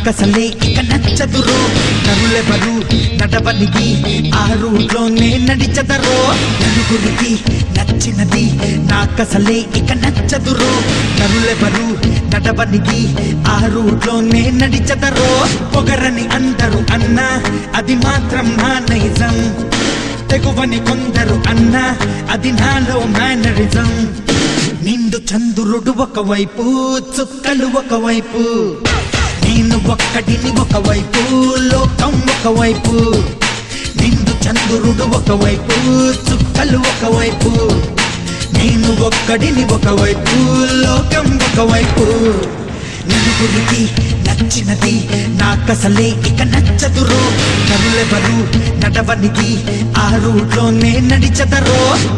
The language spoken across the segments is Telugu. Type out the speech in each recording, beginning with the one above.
నాకసలే ఇక నచ్చదురో నరులెవరు నడవనిది ఆ రూట్లోనే నడిచదరో నలుగురికి నచ్చినది నాకసలే ఇక నచ్చదురో నరులెవరు నడవనిది ఆ రూట్లోనే నడిచదరో పొగరని అందరూ అన్నా అది మాత్రం నా నైజం తెగువని కొందరు అన్నా అది నాలో మేనరిజం నిండు చంద్రుడు ఒకవైపు చుక్కలు ఒకవైపు నేను ఒక్కడిని ఒకవైపు లోకం ఒకవైపు నిండు చంద్రుడు ఒకవైపు చుక్కలు ఒకవైపు నేను ఒక్కడిని ఒకవైపు లోకం ఒకవైపు నలుగురికి నచ్చినది నాకసలే ఇక నచ్చదురో నరులెవరు నడవనిది ఆ రూట్లోనే నడిచదరో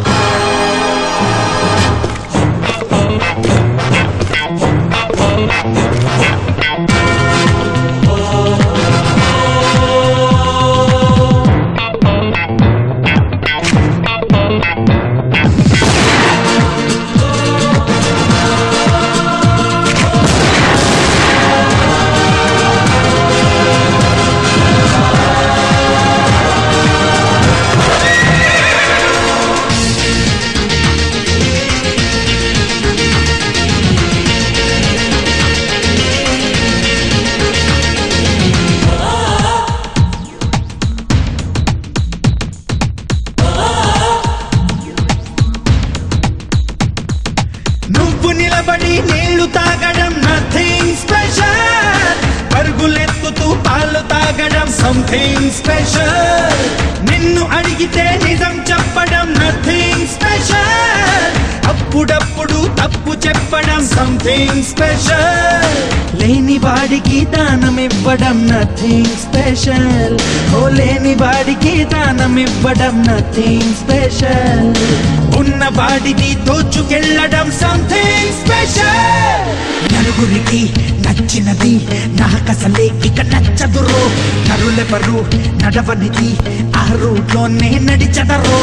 నువ్వు నిలబడి నీళ్లు తాగడం నథింగ్ స్పెషల్ పరుగులెత్తుతూ పాలు తాగడం సంథింగ్ స్పెషల్ నిన్ను అడిగితే నిజం చెప్పడం నథింగ్ స్పెషల్ అప్పుడప్పుడు తప్పు చెప్పడం సంథింగ్ స్పెషల్ లేని వాడికి దానం ఇవ్వడం నథింగ్ స్పెషల్ ఓ లేని వాడికి దానం ఇవ్వడం నథింగ్ స్పెషల్ ఉన్న వాడిని దోచుకెళ్ళడం సంథింగ్ స్పెషల్ నలుగురికి నచ్చినది నాకసలే ఇక నచ్చదురో నరులెవరు నడవనిది ఆ రూట్లోనే నడిచదరో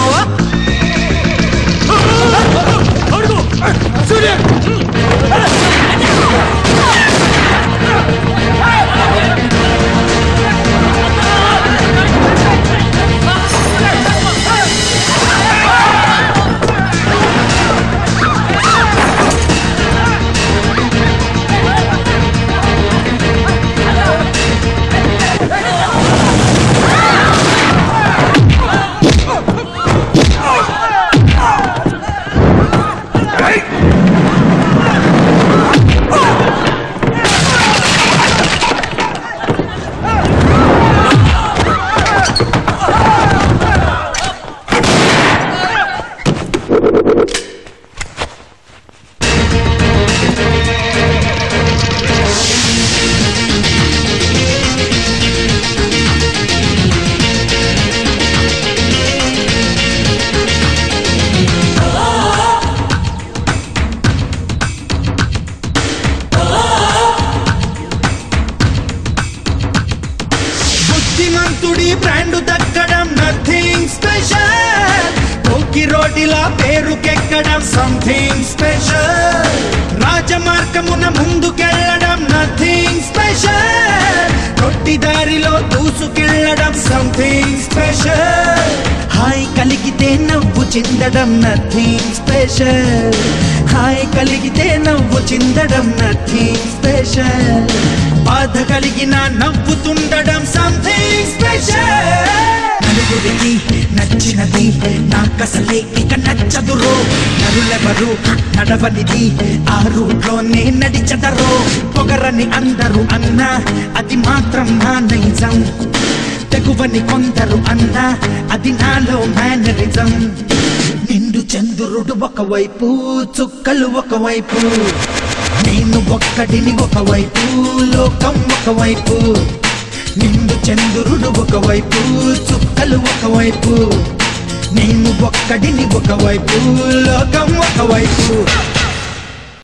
బుద్ధిమంతుడి బ్రాండ్ దక్కడం నథింగ్ స్పెషల్ కోకి రోటిలా పేరుకెక్కడం సంథింగ్ స్పెషల్ రాజమార్గమున ముందుకెళ్ళడం నథింగ్ స్పెషల్ కొట్టి దారిలో దూసుకెళ్ళడం సంథింగ్ స్పెషల్ హాయ్ కలిగితే నవ్వు చిందడం నథింగ్ స్పెషల్ హాయ్ కలిగితే నవ్వు చిందడం నథింగ్ స్పెషల్ బాధ కలిగిన నవ్వుతుండడం సంథింగ్ స్పెషల్ నలుగురికి నచ్చినది నాకసలే ఇక నచ్చదురో నరులెవరు నడవనిది ఆ రూట్లోనే నడిచదరో పొగరని అందరూ అన్నా అది మాత్రం నా నైజం తెగువని కొందరు అన్నా అది నాలో మేనరిజం నిండు చంద్రుడు ఒకవైపు చుక్కలు ఒకవైపు నేను ఒక్కడిని ఒకవైపు లోకం ఒకవైపు నిండు చంద్రుడు ఒకవైపు చుక్కలు ఒకవైపు నేను ఒక్కడిని ఒకవైపు లోకం ఒకవైపు